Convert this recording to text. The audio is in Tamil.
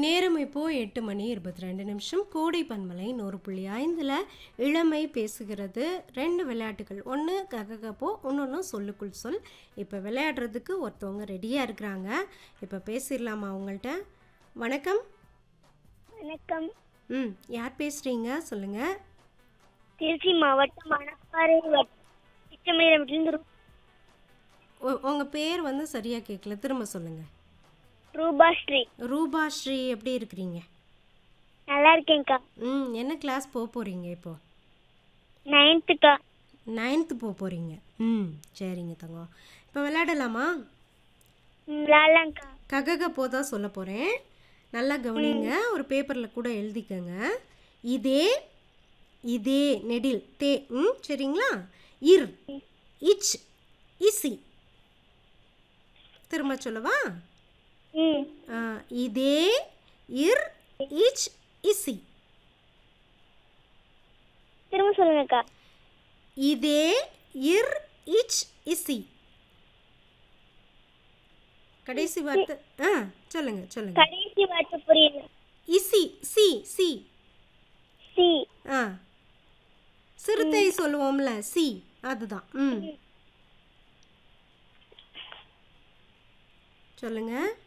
நேரம் இப்போ எட்டு மணி இருபத்தி ரெண்டு நிமிஷம் கோடை பன்மலை நூறு புள்ளி ஐந்தில் இளமை பேசுகிறது ரெண்டு விளையாட்டுகள் ஒன்று கககப்போ இன்னொன்று சொல்லுக்குள் சொல் இப்போ விளையாடுறதுக்கு ஒருத்தவங்க ரெடியாக இருக்கிறாங்க இப்போ பேசிடலாமா அவங்கள்ட்ட வணக்கம் வணக்கம் ம் யார் பேசுகிறீங்க சொல்லுங்கள் திருச்சி மாவட்டம் மணப்பாறை திட்டமிடமிருந்து உங்கள் பேர் வந்து சரியாக கேட்கல திரும்ப சொல்லுங்கள் ரூபா ஸ்ரீ ரூபா ஸ்ரீ எப்படி இருக்கிறீங்க நல்லா இருக்கேன்க்கா ம் என்ன கிளாஸ் போக போகிறீங்க இப்போது நைன்த்துக்கா நைன்த்து போக போகிறீங்க ம் சரிங்க தங்கம் இப்போ விளையாடலாமா விளாட்லாங்க்கா ககக போதா சொல்ல போகிறேன் நல்லா கவனிங்க ஒரு பேப்பரில் கூட எழுதிக்கங்க இதே இதே நெடில் தே ம் சரிங்களா இர் இச் இசி திரும்ப சொல்லவா ம் ஆ, இதே இர் இச் இசி திரும்ப சொல்லுங்கக்கா இதே இர் இச் இசி கடைசி வார்த்தை ஆ சொல்லுங்க சொல்லுங்க கடைசி வார்த்தை புரியல இசி சி சி சி ஆ சிறுத்தை சொல்லுவோம்ல சி அதுதான் ம் சொல்லுங்க